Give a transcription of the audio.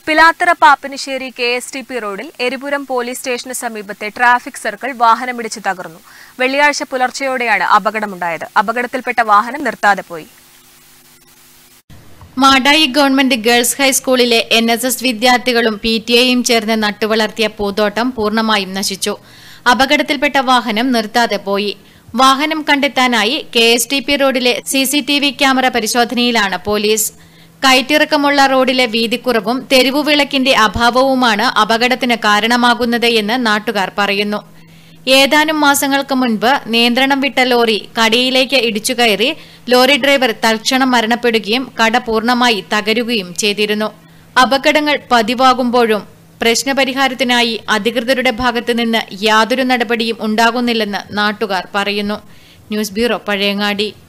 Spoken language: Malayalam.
Pilathara Pappinisseri K S T P റോഡിൽ എരിപുരം പോലീസ് സ്റ്റേഷന് സമീപത്തെ ട്രാഫിക് സർക്കിൾ വാഹനമിടിച്ച് തകർന്നു വെള്ളിയാഴ്ച പുലർച്ചെയോടെയാണ് അപകടമുണ്ടായത് അപകടത്തിൽപ്പെട്ട വാഹനം നിർത്താതെ പോയി മാടായി ഗവൺമെന്റ് ഗേൾസ് ഹൈസ്കൂളിലെ എൻ എസ് എസ് വിദ്യാർത്ഥികളും പി ടി എയും ചേർന്ന് നട്ടുവളർത്തിയ പൂന്തോട്ടം പൂർണ്ണമായും നശിച്ചു അപകടത്തിൽപ്പെട്ട വാഹനം നിർത്താതെ പോയി വാഹനം കണ്ടെത്താനായി കെ എസ് ടി പി റോഡിലെ C C T V camera പരിശോധനയിലാണ് പോലീസ് കയറ്റിറക്കമുള്ള റോഡിലെ വീതിക്കുറവും തെരുവുവിളക്കിന്റെ അഭാവവുമാണ് അപകടത്തിന് കാരണമാകുന്നത് എന്ന് നാട്ടുകാർ പറയുന്നു ഏതാനും മാസങ്ങൾക്ക് മുൻപ് നിയന്ത്രണം വിട്ട ലോറി കടയിലേക്ക് ഇടിച്ചുകയറി ലോറി ഡ്രൈവർ തൽക്ഷണം മരണപ്പെടുകയും കട പൂർണ്ണമായി തകരുകയും ചെയ്തിരുന്നു അപകടങ്ങൾ പതിവാകുമ്പോഴും പ്രശ്നപരിഹാരത്തിനായി അധികൃതരുടെ ഭാഗത്തുനിന്ന് യാതൊരു നടപടിയും ഉണ്ടാകുന്നില്ലെന്ന് നാട്ടുകാർ പറയുന്നു ന്യൂസ് ബ്യൂറോ പഴയങ്ങാടി